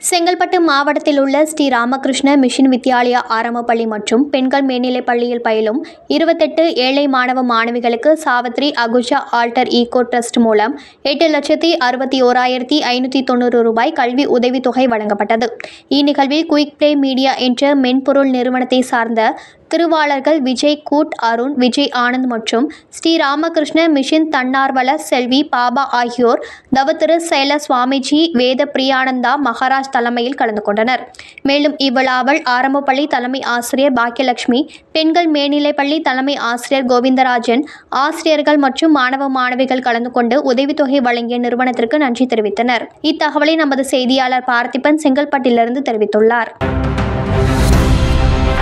செங்கல்பட்டு மாவட்டத்தில் உள்ள ஸ்ரீ ராமகிருஷ்ண மிஷன் வித்யாலயா ஆரம்ப பள்ளி மற்றும் பெண்கள் மேல்நிலைப் பள்ளியில் பயிலும் இருபத்தெட்டு ஏழை மாணவ மாணவிகளுக்கு Savitri Akusha alter ego trust மூலம் எட்டு லட்சத்தி அறுபத்தி ஓராயிரத்தி ஐநூற்றி தொண்ணூறு ரூபாய் கல்வி உதவித்தொகை வழங்கப்பட்டது இந்நிகழ்வில் குயிக் பிளே மீடியா என்ற மென்பொருள் நிறுவனத்தை சார்ந்த திருவாளர்கள் விஜய் கூட் அருண் விஜய் ஆனந்த் மற்றும் ஸ்ரீ ராமகிருஷ்ண மிஷன் தன்னார்வல செல்வி பாபா ஆகியோர் தவத்திரு சைல சுவாமிஜி வேத பிரியானந்தா மகாராஜ் தலைமையில் கலந்து கொண்டனர் மேலும் இவ்விழாவில் ஆரம்பப்பள்ளி தலைமை ஆசிரியர் பாக்கியலட்சுமி பெண்கள் மேல்நிலைப்பள்ளி தலைமை ஆசிரியர் கோவிந்தராஜன் ஆசிரியர்கள் மற்றும் மாணவ மாணவிகள் கலந்து கொண்டு உதவித்தொகை வழங்கிய நிறுவனத்திற்கு நன்றி தெரிவித்தனர் இத்தகவலை நமது செய்தியாளர் பார்த்திபன் செங்கல்பட்டிலிருந்து தெரிவித்துள்ளார்